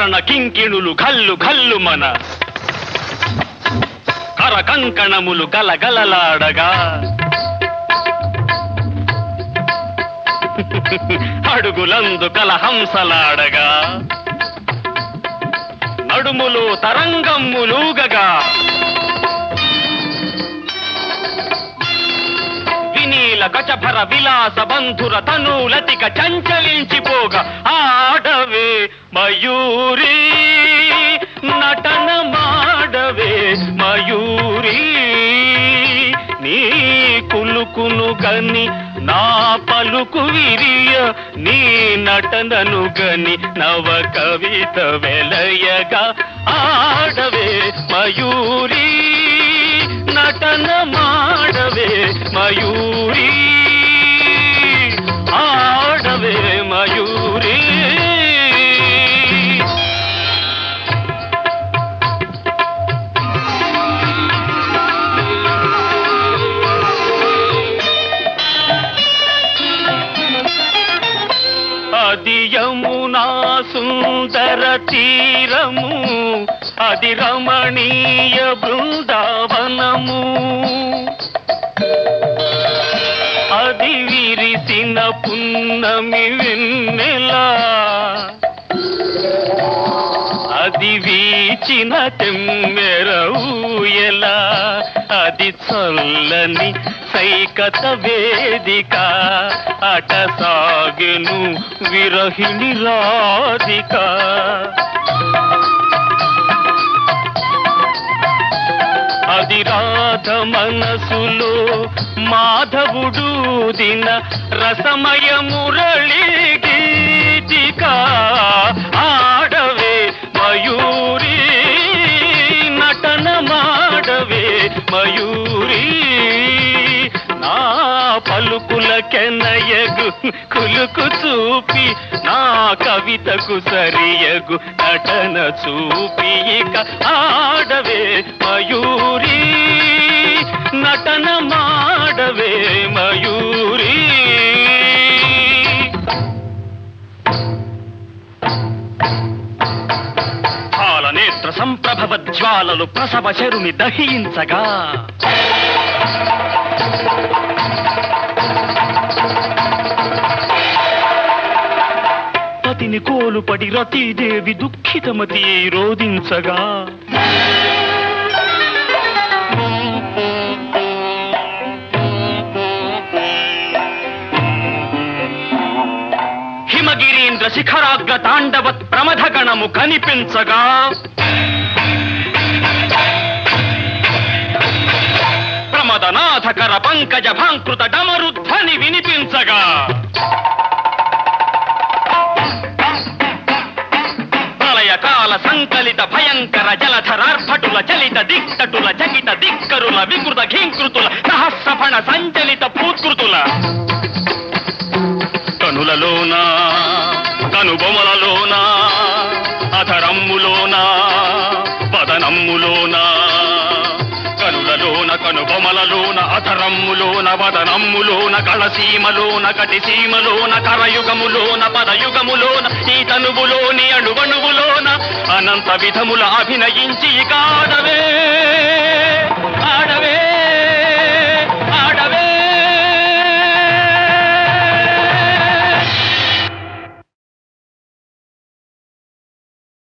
కరణ కింకిణులు గల్లు గల్లు మన కర కంకణములు గలగలలాడగా అడుగులందు కలహంసలాడగా నడుములు తరంగమ్ములూగగా వినీల గజభర విలాస బంధుర తనులతిక చంచలించిపోగా ఆడవే మయూరి నటన మాడవే మయూరి నీ కులుకును గని నా పలుకు విరియ నీ నటనను గని నవ కవిత వెలయగా ఆడవే మయూరి నటన మాడవే మయూరి ఆడవే మయూరి అది యమునా సుందర తీరము అది రమణీయ బృందావనము అది విరిసిన పున్నమి వెన్నెలా అది వీచిన తెమ్మెర ఊయలా అది చల్లని సైకత వేదిక అట సాగెను విరహిణి రాధిక అది రాధ మనసులో మాధవుడు దిన రసమయ మురళి గీతిక ఆడవే మయూరి నటన మాడవే మయూరి నా పలుకుల కెనయగు కులుకు చూపి నా కవితకు సరియగు నటన చూపి ఇక ఆడవే మయూరి నటన మాడవే మయూరి నేత్ర సంప్రభవ జ్వాలలు ప్రసవ శరుని దహించగా పతిని కోలుపడి రతీదేవి దుఃఖితమతి రోధించగా హిమగిరీంద్ర శిఖరాగ్ర తాండవత్ ప్రమథగణము కనిపించగా ప్రమదనాథకర పంకజ భాంకృత డమరుధ్వని వినిపించగా ప్రళయకాల సంకలిత భయంకర జలధరార్భటుల చలిత దిక్కటుల చకిత దిక్కరుల వికృత ఘీంకృతుల సహస్రఫణ సంచలిత పూత్కృతుల కనులలోన కనుబొమలలోన అధరమ్ములోన వదనమ్ములోన కనులలోన కనుబొమలలోన అధరమ్ములోన వదనమ్ములోన కళసీమలోన కటిసీమలోన కరయుగములోన పదయుగములోన ఈ తనువులోని అణువణువులోన అనంత విధముల అభినయించి ఇక ఆడవే ఆడవే